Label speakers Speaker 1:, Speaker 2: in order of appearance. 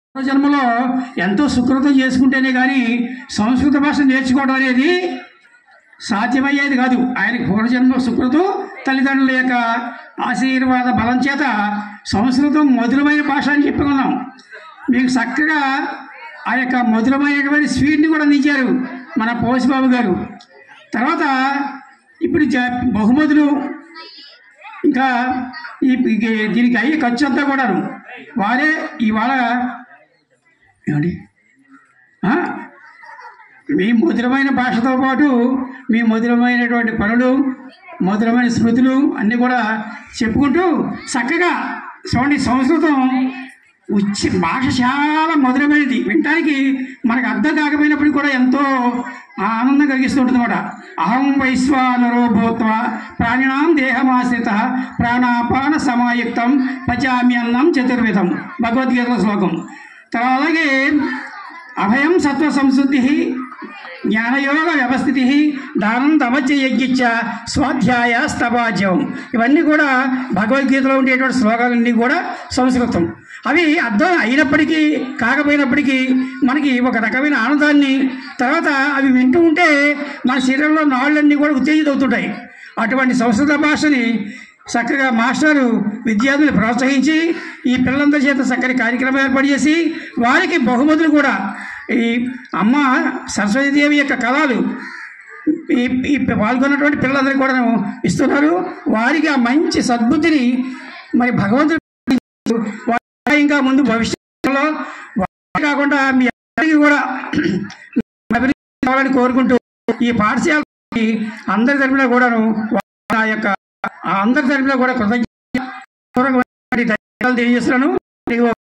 Speaker 1: జన్మలో ఎంతో సుకృతం చేసుకుంటేనే కానీ సంస్కృత భాష నేర్చుకోవడం అనేది సాధ్యమయ్యేది కాదు ఆయనకి పూర్వజన్మ సుకృతం తల్లిదండ్రుల యొక్క ఆశీర్వాద బలం చేత సంస్కృతం మధురమైన భాష అని చెప్పుకున్నాం మీకు చక్కగా ఆ యొక్క మధురమైనటువంటి స్వీట్ని కూడా అందించారు మన పోసిబాబు గారు తర్వాత ఇప్పుడు జ- బహుమతులు ఇంకా ఈ ఈ- దీనికి అయ్యే ఖర్చు అంతా కూడాను వారే ఇవాళ ఏమండి ఆ? మీ మధురమైన భాషతో పాటు మీ మధురమైనటువంటి పనులు మధురమైన స్మృతులు అన్నీ కూడా చెప్పుకుంటూ చక్కగా చూడండి సంస్కృతం ఉచ్చి భాష చాలా మధురమైనది వినటానికి మనకు అర్థం కాకపోయినప్పుడు కూడా ఎంతో ఆనందం కలిగిస్తుంటుంది అనమాట అహం వైశ్వానరో భూత్వ ప్రాణినాం దేహమాశ్రిత ప్రాణాపాన సమాయుక్తం పచామి అన్నం చతుర్విధం భగవద్గీత శ్లోకం తర్వాత అలాగే అభయం సత్వ సంశుద్ధి జ్ఞానయోగ వ్యవస్థితి దానం తమచ్చ యజ్ఞిచ్చ స్వాధ్యాయ స్తవాజ్యం ఇవన్నీ కూడా భగవద్గీతలో ఉండేటువంటి శ్లోకాలన్నీ కూడా సంస్కృతం అవి అర్థం అయినప్పటికీ కాకపోయినప్పటికీ మనకి ఒక రకమైన ఆనందాన్ని తర్వాత అవి వింటూ ఉంటే మన శరీరంలో నాళ్ళన్నీ కూడా ఉత్తేజితవుతుంటాయి అటువంటి సంస్కృత భాషని చక్కగా మాస్టారు విద్యార్థులు ప్రోత్సహించి ఈ పిల్లలందరి చేత చక్కని కార్యక్రమం ఏర్పాటు చేసి వారికి బహుమతులు కూడా ఈ అమ్మ సరస్వతీదేవి యొక్క కళలు ఈ ఈ పాల్గొన్నటువంటి పిల్లలందరికీ కూడా ఇస్తున్నారు వారికి ఆ మంచి సద్బుద్ధిని మరి భగవంతుడు వారి ఇంకా ముందు భవిష్యత్తులో వారే కాకుండా మీ అందరికీ కూడా అభివృద్ధి కావాలని కోరుకుంటూ ఈ పాఠశాల అందరి తరపున కూడాను ఆ యొక్క ఆ అందరి తరపున కూడా కృతజ్ఞత తెలియజేస్తున్నాను